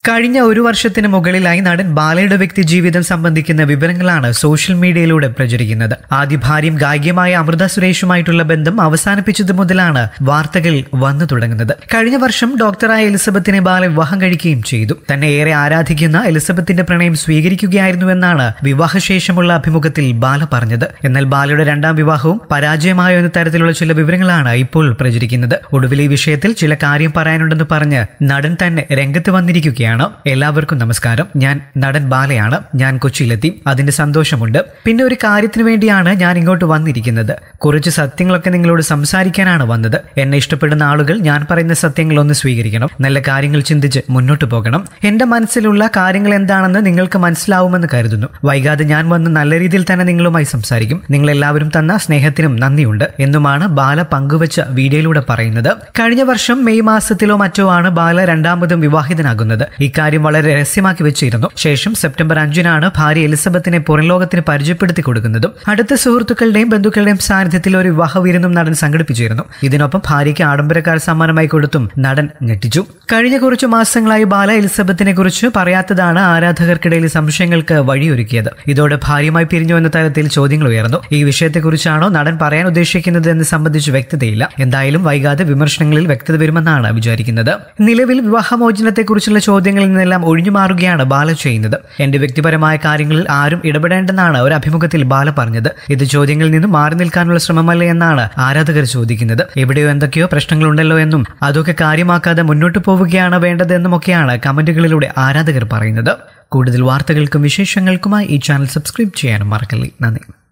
കഴിഞ്ഞ ഒരു വർഷത്തിന് മുകളിലായി നടൻ ബാലയുടെ വ്യക്തി ജീവിതം സംബന്ധിക്കുന്ന വിവരങ്ങളാണ് സോഷ്യൽ മീഡിയയിലൂടെ പ്രചരിക്കുന്നത് ആദ്യ ഭാര്യയും ഗായികമായ അമൃത സുരേഷുമായിട്ടുള്ള ബന്ധം അവസാനിപ്പിച്ചത് മുതലാണ് വാർത്തകൾ വന്നു തുടങ്ങുന്നത് കഴിഞ്ഞ വർഷം ഡോക്ടറായ എലിസബത്തിനെ ബാല വിവാഹം കഴിക്കുകയും ചെയ്തു തന്നെ ഏറെ ആരാധിക്കുന്ന എലിസബത്തിന്റെ പ്രണയം സ്വീകരിക്കുകയായിരുന്നുവെന്നാണ് വിവാഹശേഷമുള്ള അഭിമുഖത്തിൽ ബാല പറഞ്ഞത് എന്നാൽ ബാലയുടെ രണ്ടാം വിവാഹവും പരാജയമായോ എന്ന തരത്തിലുള്ള ചില വിവരങ്ങളാണ് ഇപ്പോൾ പ്രചരിക്കുന്നത് ഒടുവിൽ ഈ വിഷയത്തിൽ ചില കാര്യം പറയാനുണ്ടെന്ന് പറഞ്ഞ് നടൻ തന്നെ രംഗത്ത് വന്നിരിക്കുകയാണ് എല്ലാവർക്കും നമസ്കാരം ഞാൻ നടൻ ബാലയാണ് ഞാൻ കൊച്ചിയിലെത്തി അതിന്റെ സന്തോഷമുണ്ട് പിന്നെ ഒരു കാര്യത്തിന് വേണ്ടിയാണ് ഞാൻ ഇങ്ങോട്ട് വന്നിരിക്കുന്നത് കുറച്ച് സത്യങ്ങളൊക്കെ നിങ്ങളോട് സംസാരിക്കാനാണ് വന്നത് എന്നെ ഇഷ്ടപ്പെടുന്ന ആളുകൾ ഞാൻ പറയുന്ന സത്യങ്ങൾ ഒന്ന് സ്വീകരിക്കണം നല്ല കാര്യങ്ങൾ ചിന്തിച്ച് മുന്നോട്ട് പോകണം എന്റെ മനസ്സിലുള്ള കാര്യങ്ങൾ എന്താണെന്ന് നിങ്ങൾക്ക് മനസ്സിലാവുമെന്ന് കരുതുന്നു വൈകാതെ ഞാൻ വന്ന് നല്ല രീതിയിൽ തന്നെ നിങ്ങളുമായി സംസാരിക്കും നിങ്ങൾ എല്ലാവരും തന്ന സ്നേഹത്തിനും നന്ദിയുണ്ട് എന്നുമാണ് ബാല പങ്കുവച്ച വീഡിയോയിലൂടെ പറയുന്നത് കഴിഞ്ഞ വർഷം മെയ് മാസത്തിലോ മറ്റോ ആണ് ബാല രണ്ടാമതും വിവാഹിതനാകുന്നത് ഇക്കാര്യം വളരെ രഹസ്യമാക്കി വെച്ചിരുന്നു ശേഷം സെപ്റ്റംബർ അഞ്ചിനാണ് ഭാര്യ എലിസബത്തിനെ പുറം ലോകത്തിന് പരിചയപ്പെടുത്തി കൊടുക്കുന്നതും അടുത്ത സുഹൃത്തുക്കളുടെയും ബന്ധുക്കളുടെയും സാന്നിധ്യത്തിൽ ഒരു വിവാഹ വിരുന്നും നടൻ സംഘടിപ്പിച്ചിരുന്നു ഇതിനൊപ്പം ഭാര്യയ്ക്ക് ആഡംബരക്കാർ സമ്മാനമായി കൊടുത്തും നടൻ ഞെട്ടിച്ചു കഴിഞ്ഞ കുറച്ചു മാസങ്ങളായി ബാല എലിസബത്തിനെ കുറിച്ച് പറയാത്തതാണ് ആരാധകർക്കിടയിൽ സംശയങ്ങൾക്ക് വഴിയൊരുക്കിയത് ഇതോടെ ഭാര്യയുമായി പിരിഞ്ഞു എന്ന തരത്തിൽ ചോദ്യങ്ങൾ ഉയർന്നു ഈ വിഷയത്തെക്കുറിച്ചാണോ നടൻ പറയാൻ ഉദ്ദേശിക്കുന്നത് എന്ന് സംബന്ധിച്ച് വ്യക്തതയില്ല എന്തായാലും വൈകാതെ വിമർശനങ്ങളിൽ വ്യക്തത വരുമെന്നാണ് വിചാരിക്കുന്നത് നിലവിൽ വിവാഹമോചനത്തെക്കുറിച്ചുള്ള ചോദ്യങ്ങളിൽ നിന്നെല്ലാം ഒഴിഞ്ഞു മാറുകയാണ് ബാല ചെയ്യുന്നത് എന്റെ വ്യക്തിപരമായ കാര്യങ്ങളിൽ ആരും ഇടപെടേണ്ടെന്നാണ് ഒരു അഭിമുഖത്തിൽ ബാല പറഞ്ഞത് ഇത് ചോദ്യങ്ങളിൽ നിന്നും മാറി നിൽക്കാനുള്ള ശ്രമമല്ലേ എന്നാണ് ആരാധകർ ചോദിക്കുന്നത് എവിടെയോ എന്തൊക്കെയോ പ്രശ്നങ്ങളുണ്ടല്ലോ എന്നും അതൊക്കെ കാര്യമാക്കാതെ മുന്നോട്ട് പോവുകയാണ് വേണ്ടതെന്നുമൊക്കെയാണ് കമന്റുകളിലൂടെ ആരാധകർ പറയുന്നത് കൂടുതൽ വാർത്തകൾക്കും വിശേഷങ്ങൾക്കുമായി ഈ ചാനൽ സബ്സ്ക്രൈബ് ചെയ്യാനും മറക്കല്ലേ നന്ദി